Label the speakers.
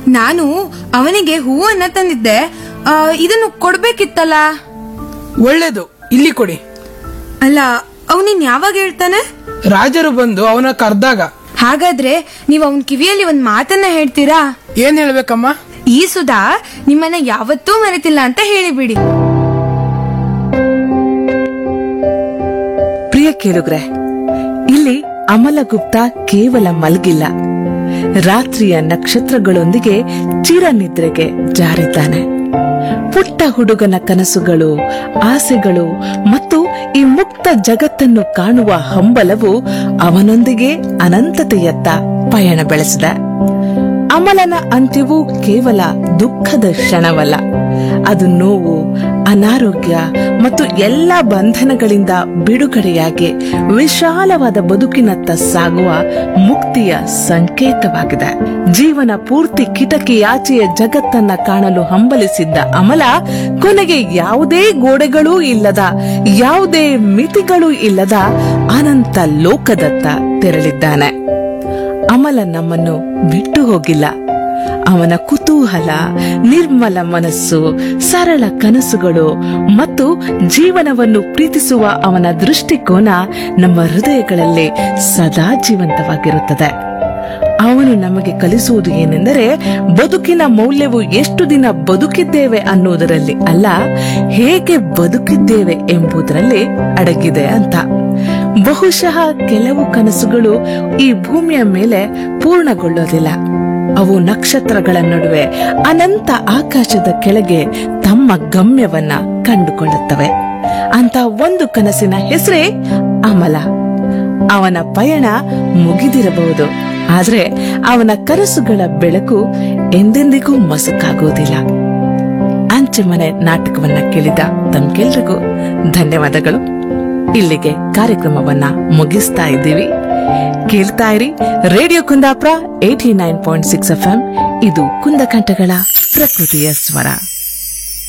Speaker 1: ನಾನು ಅವನಿಗೆ ಹೂವನ್ನ ತಂದಿದ್ದೆ ಆ, ಇದನ್ನು ಕೊಡ್ಬೇಕಿತ್ತಲ್ಲ
Speaker 2: ಒಳ್ಳೇದು ಇಲ್ಲಿ ಕೊಡಿ
Speaker 1: ಅಲ್ಲ ಅವನಿನ್ ಯಾವಾಗ ಹೇಳ್ತಾನೆ
Speaker 2: ರಾಜರು ಬಂದು ಅವನ ಕರ್ದಾಗ
Speaker 1: ಹಾಗಾದ್ರೆ ನೀವು ಅವನ್ ಕಿವಿಯಲ್ಲಿ ಒಂದ್ ಮಾತನ್ನ ಹೇಳ್ತೀರಾ
Speaker 2: ಏನ್ ಹೇಳ್ಬೇಕಮ್ಮ
Speaker 1: ಈ ಸುಧಾ ನಿಮ್ಮನ್ನ ಯಾವತ್ತೂ ಮರೆತಿಲ್ಲ ಅಂತ ಹೇಳಿಬಿಡಿ
Speaker 3: ಪ್ರಿಯ ಕೇಳುಗ್ರೆ ಇಲ್ಲಿ ಅಮಲಗುಪ್ತ ಕೇವಲ ಮಲಗಿಲ್ಲ ರಾತ್ರಿಯ ನಕ್ಷತ್ರಗಳೊಂದಿಗೆ ಚಿರನಿದ್ರೆಗೆ ಜಾರಿದ್ದಾನೆ ಪುಟ್ಟ ಹುಡುಗನ ಕನಸುಗಳು ಆಸೆಗಳು ಮತ್ತು ಈ ಮುಕ್ತ ಜಗತ್ತನ್ನು ಕಾಣುವ ಹಂಬಲವು ಅವನೊಂದಿಗೆ ಅನಂತತೆಯತ್ತ ಪಯಣ ಬೆಳೆಸಿದೆ ಅಮಲನ ಅಂತ್ಯವು ಕೇವಲ ದುಃಖದ ಕ್ಷಣವಲ್ಲ ಅದು ನೋವು ಅನಾರೋಗ್ಯ ಮತ್ತು ಎಲ್ಲ ಬಂಧನಗಳಿಂದ ಬಿಡುಗಡೆಯಾಗಿ ವಿಶಾಲವಾದ ಬದುಕಿನತ್ತ ಸಾಗುವ ಮುಕ್ತಿಯ ಸಂಕೇತವಾಗಿದೆ ಜೀವನ ಪೂರ್ತಿ ಕಿಟಕಿಯಾಚೆಯ ಜಗತ್ತನ್ನ ಕಾಣಲು ಹಂಬಲಿಸಿದ್ದ ಅಮಲ ಕೊನೆಗೆ ಯಾವುದೇ ಗೋಡೆಗಳೂ ಇಲ್ಲದ ಯಾವುದೇ ಮಿತಿಗಳೂ ಇಲ್ಲದ ಅನಂತ ಲೋಕದತ್ತ ತೆರಳಿದ್ದಾನೆ ಅಮಲ ನಮ್ಮನ್ನು ಬಿಟ್ಟು ಹೋಗಿಲ್ಲ ಅವನ ಕುತೂಹಲ ನಿರ್ಮಲ ಮನಸ್ಸು ಸರಳ ಕನಸುಗಳು ಮತ್ತು ಜೀವನವನ್ನು ಪ್ರೀತಿಸುವ ಅವನ ದೃಷ್ಟಿಕೋನ ನಮ್ಮ ಹೃದಯಗಳಲ್ಲಿ ಸದಾ ಜೀವಂತವಾಗಿರುತ್ತದೆ ಅವನು ನಮಗೆ ಕಲಿಸುವುದು ಏನೆಂದರೆ ಬದುಕಿನ ಮೌಲ್ಯವು ಎಷ್ಟು ದಿನ ಬದುಕಿದ್ದೇವೆ ಅನ್ನುವುದರಲ್ಲಿ ಅಲ್ಲ ಹೇಗೆ ಬದುಕಿದ್ದೇವೆ ಎಂಬುದರಲ್ಲಿ ಅಡಗಿದೆ ಅಂತ ಬಹುಶಃ ಕೆಲವು ಕನಸುಗಳು ಈ ಭೂಮಿಯ ಮೇಲೆ ಪೂರ್ಣಗೊಳ್ಳೋದಿಲ್ಲ ಅವು ನಕ್ಷತ್ರಗಳ ನಡುವೆ ಅನಂತ ಆಕಾಶದ ಕೆಳಗೆ ತಮ್ಮ ಗಮ್ಯವನ್ನ ಕಂಡುಕೊಳ್ಳುತ್ತವೆ ಅಂತ ಒಂದು ಕನಸಿನ ಹೆಸರೇ ಅಮಲ ಅವನ ಪಯಣ ಮುಗಿದಿರಬಹುದು ಆದ್ರೆ ಅವನ ಕನಸುಗಳ ಬೆಳಕು ಎಂದೆಂದಿಗೂ ಮಸುಕಾಗುವುದಿಲ್ಲ ಅಂಚೆಮನೆ ನಾಟಕವನ್ನ ಕೇಳಿದ ತಮ್ಗೆಲ್ರಿಗೂ ಧನ್ಯವಾದಗಳು ಇಲ್ಲಿಗೆ ಕಾರ್ಯಕ್ರಮವನ್ನ ಮುಗಿಸ್ತಾ ಇದ್ದೀವಿ ಕೇಳ್ತಾ ಇರಿ radio Kundapura eighty nine point six F ಇದು ಕುಂದಕಂಠಗಳ ಪ್ರಕೃತಿಯ ಸ್ವರ